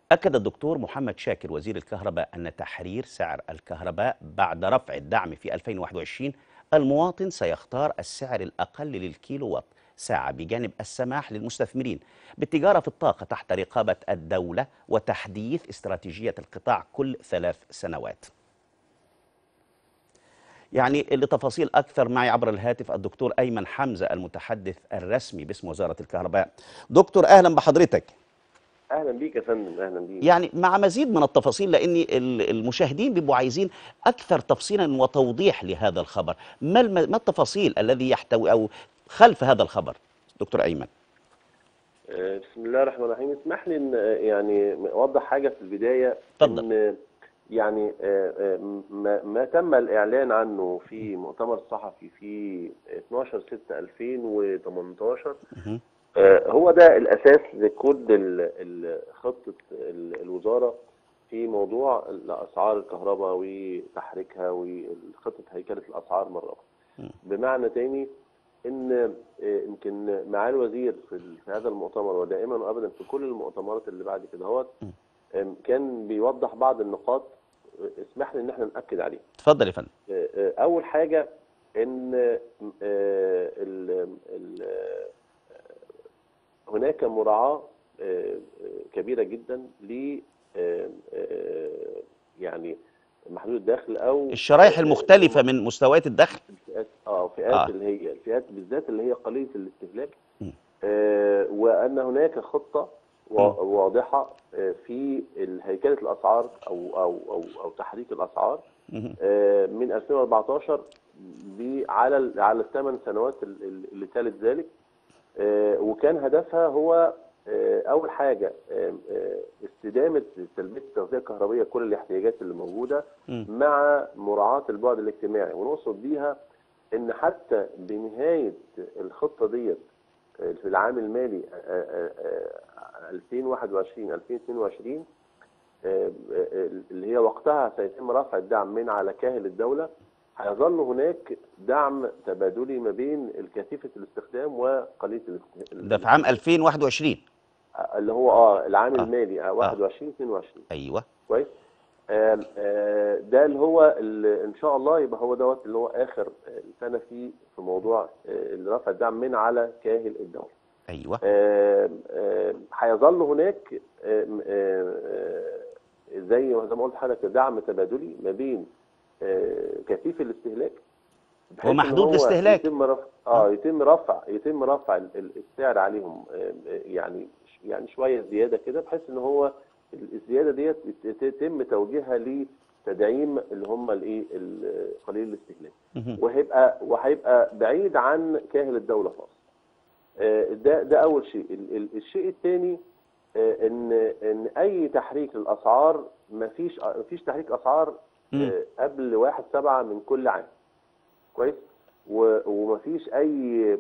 أكد الدكتور محمد شاكر وزير الكهرباء أن تحرير سعر الكهرباء بعد رفع الدعم في 2021 المواطن سيختار السعر الأقل للكيلو وات ساعة بجانب السماح للمستثمرين بالتجارة في الطاقة تحت رقابة الدولة وتحديث استراتيجية القطاع كل ثلاث سنوات يعني لتفاصيل أكثر معي عبر الهاتف الدكتور أيمن حمزة المتحدث الرسمي باسم وزارة الكهرباء دكتور أهلا بحضرتك اهلا بيك يا فندم اهلا بيك يعني مع مزيد من التفاصيل لان ال- المشاهدين بيبقوا عايزين اكثر تفصيلا وتوضيح لهذا الخبر ما الم- ما التفاصيل الذي يحتوي او خلف هذا الخبر دكتور ايمن آه، بسم الله الرحمن الرحيم اسمح لي ان آه، يعني اوضح حاجه في البدايه اتفضل. ان يعني آه، آه، ما, ما تم الاعلان عنه في مؤتمر صحفي في 12 6 2018 مهم. آه، هو ده الاساس لكل ال- ال- خطه ال- الوزاره في موضوع اسعار الكهرباء وتحريكها وخطه هيكله الاسعار مره اخرى مم. بمعنى تاني ان آه، يمكن معالي الوزير في ال- في هذا المؤتمر ودائما وابدا في كل المؤتمرات اللي بعد كده هو مم. آم، كان بيوضح بعض النقاط آه، اسمح لي ان احنا ناكد عليها اتفضل يا فندم آه، آه، اول حاجه ان آه، ال- ال- آه، هناك مراعاه آه، آه، كبيره جدا ل آه، آه، يعني محدود الدخل او الشرائح المختلفه من مستويات الدخل الفئات اه فئات آه. اللي هي الفئات بالذات اللي هي قليله الاستهلاك م. آه وان هناك خطه وا- واضحه آه في هيكله الاسعار او او او او تحريك الاسعار مهم. آه من 2014 ب- على ال- على الثمان سنوات ال- ال- اللي تالت ذلك آه وكان هدفها هو آه اول حاجه آه آه استدامه تلبيه التغذيه الكهربائيه كل الاحتياجات اللي موجوده مم. مع مراعاة البعد الاجتماعي ونقصد بيها ان حتى بنهاية الخطة ديت في العام المالي 2021 2022 اللي هي وقتها سيتم رفع الدعم من على كاهل الدولة هيظل هناك دعم تبادلي ما بين الكثيفة الاستخدام وقليلة الاستخدام ده في عام 2021 اللي هو اه العام آه. المالي 21 22 ايوه كويس آم، آه، ده اللي هو اللي ان شاء الله يبقى هو دوت اللي هو اخر آه، سنه فيه في موضوع آه، رفع الدعم من على كاهل الدوله. ايوه آم، آم، هيظل هناك آم، آه، زي ما زي ما قلت لحضرتك دعم تبادلي ما بين آه، كثيف الاستهلاك بحيث إن ومحدود هو الاستهلاك. يتم رفع اه يتم رفع يتم رفع ال- ال- السعر عليهم آم، آه، يعني يعني شويه زياده كده بحيث ان هو الزياده ديت يت- يتم توجيهها لتدعيم اللي هم الايه ال- قليل الاستهلاك مهم. وهيبقى وهيبقى بعيد عن كاهل الدوله خالص آه، ده ده اول شيء ال- ال- الشيء الثاني ان ان اي تحريك للاسعار مفيش مفيش تحريك اسعار مم. آه، قبل 1 7 من كل عام كويس و- ومفيش اي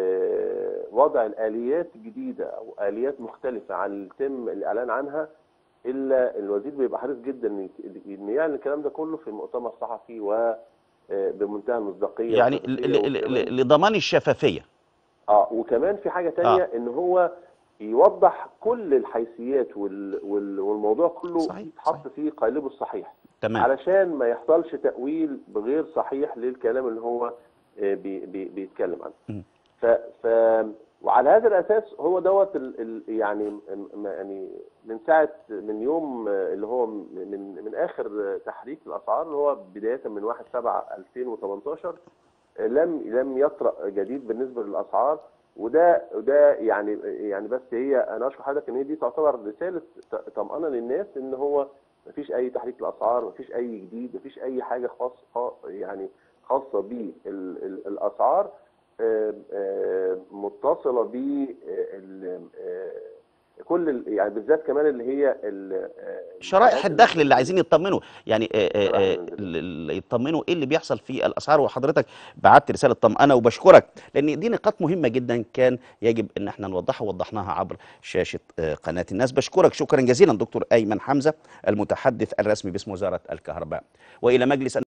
آه، وضع الاليات جديده او اليات مختلفه عن اللي تم الاعلان عنها الا الوزير بيبقى حريص جدا إن ي- ان يعلن الكلام ده كله في مؤتمر صحفي و آه، بمنتهى المصداقيه يعني والشفافية ل- ل- وكمان- ل- لضمان الشفافيه اه وكمان في حاجه تانية ان هو يوضح كل الحيثيات وال... وال... والموضوع كله صحيح، يتحط صحيح. فيه قالبه الصحيح تمام علشان ما يحصلش تأويل بغير صحيح للكلام اللي هو آه، بي... بي... بيتكلم عنه مم. ف... ف... وعلى هذا الاساس هو دوت ال... ال... يعني م- يعني من ساعه من يوم آه، اللي هو من من اخر آه، تحريك الاسعار اللي هو بدايه من 1 7 2018 آه، لم لم يطرأ جديد بالنسبه للاسعار وده وده يعني يعني بس هي انا اشكر حضرتك ان هي دي تعتبر رساله ط- طمأنه للناس ان هو مفيش اي تحريك للاسعار مفيش اي جديد مفيش اي حاجه خاصه يعني خاصه بالاسعار متصله ب كل ال- يعني بالذات كمان اللي هي ال- آه، شرائح الحاجات الدخل اللي عايزين يطمنوا يعني آه، آه، شرائح آه، الدخل. ال- ال- يطمنوا ايه اللي بيحصل في الاسعار وحضرتك بعت رساله طمأنه وبشكرك لان دي نقاط مهمه جدا كان يجب ان احنا نوضحها ووضحناها عبر شاشه آه، قناه الناس بشكرك شكرا جزيلا دكتور ايمن حمزه المتحدث الرسمي باسم وزاره الكهرباء والى مجلس